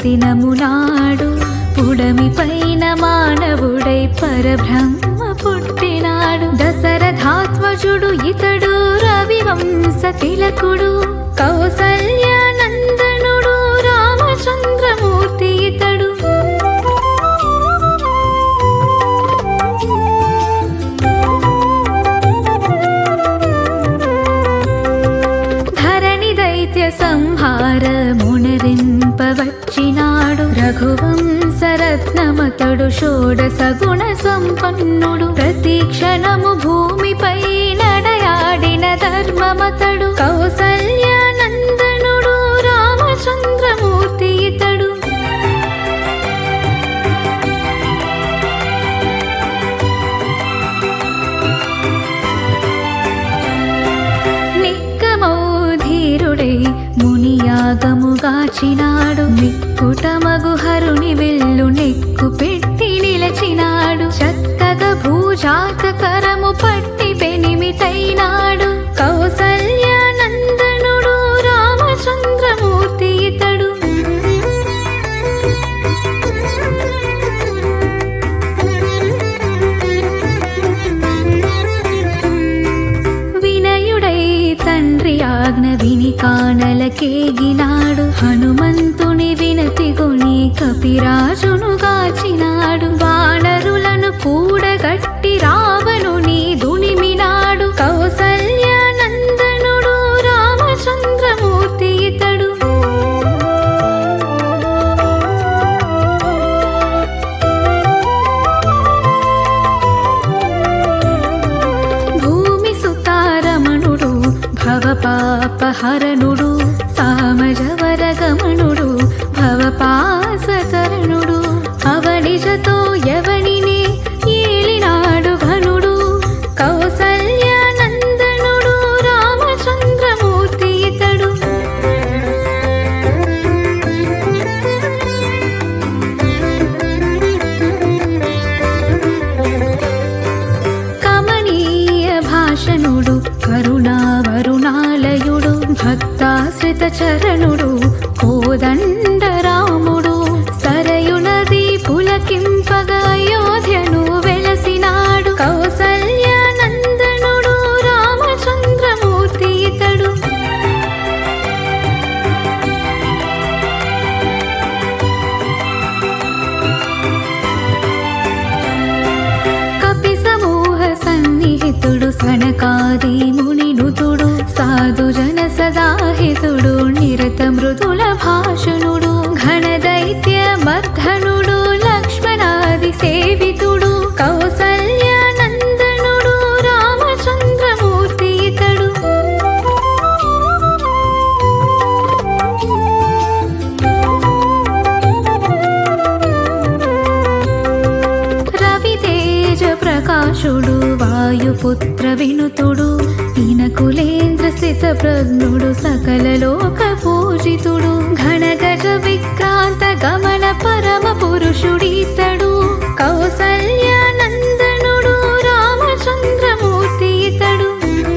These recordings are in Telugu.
దినమునాడు పుడమి పైన మానవుడై పరబ్రహ్మ పుట్టినాడు దశరథాత్మజుడు ఇతడు రవివంశ తిలకుడు కౌసల్యానందనుడు రామచంద్రమూర్తి ఇతడు ధరణి దైత్య సంహార మునరింపవచ్చినాడు రఘువంశరత్నమతడు షోడశ గుణ సంపన్నుడు ప్రతి క్షణము భూమిపై నడయాడిన ధర్మమతడు కౌసల్యానందనుడు రామచంద్రమూర్తి ఇతడు నిక్కమౌధీరుడై మునియాగముగాచినాడు నిక్కుటమగు హరుని వెల్లు నెక్కు పెట్టి నిలచినాడు చక్కగా భూజాతకరము పట్టి పెనిమిటైనాడు కౌసల్యానందనుడు రామచంద్రమూర్తి ఇతడు వినయుడై తండ్రి ఆజ్ఞ విని కానలకేగినాడు హనుమంతుని వినతి గొని కపిరాజును గాచినాడు వానరులను కూడగట్టి రావణుని దునిమినాడు కౌసల్యానందనుడు రామచంద్రమూర్తి ఇతడు భూమి సుతారమణుడు భవపాపహరణుడు సామజవరగమణుడు భవపాసతరణుడు అవనిజతో యవనిని ఏలినాడు ఘనుడు కౌసల్యానందనుడు రామచంద్రమూర్తి ఇతడు కమనీయ భాషణుడు కరుణావరుణాలయుడు భక్తాశ్రిత చరణుడు కోదండరాముడు సరయునది పులకింపగ అయోధ్యను వెలసినాడు కౌసల్యానందనుడు రామచంద్రమూర్తి ఇతడు కపి సమూహ సన్నిహితుడు సనకాది మునినుతుడు సాధు జన సదాహితుడు నిరత మృదుల భాషణుడు ఘన దైత్య మర్ధనుడు లక్ష్మణాది సేవితుడు కౌసల్యానందనుడు రామచంద్రమూర్తి ఇతడు రవితేజ ప్రకాశుడు వాయుపుత్ర వినుతుడు ఇనకులేంద్ర స్థిత ప్రజ్ఞుడు సకల లోక పూజితుడు ఘనగజ విక్రాంత గమన పరమ పురుషుడితడు కౌసల్యానందనుడు రామచంద్రమూర్తి ఇతడు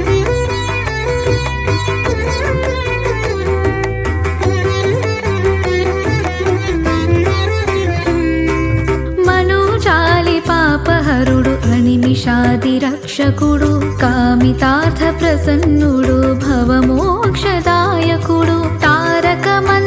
మనోజాలి పాపహరుడు అనిమిషాది రక్షకుడు కామితార్థ ప్రసన్నుడు భవమోక్షదాయకుడు తారక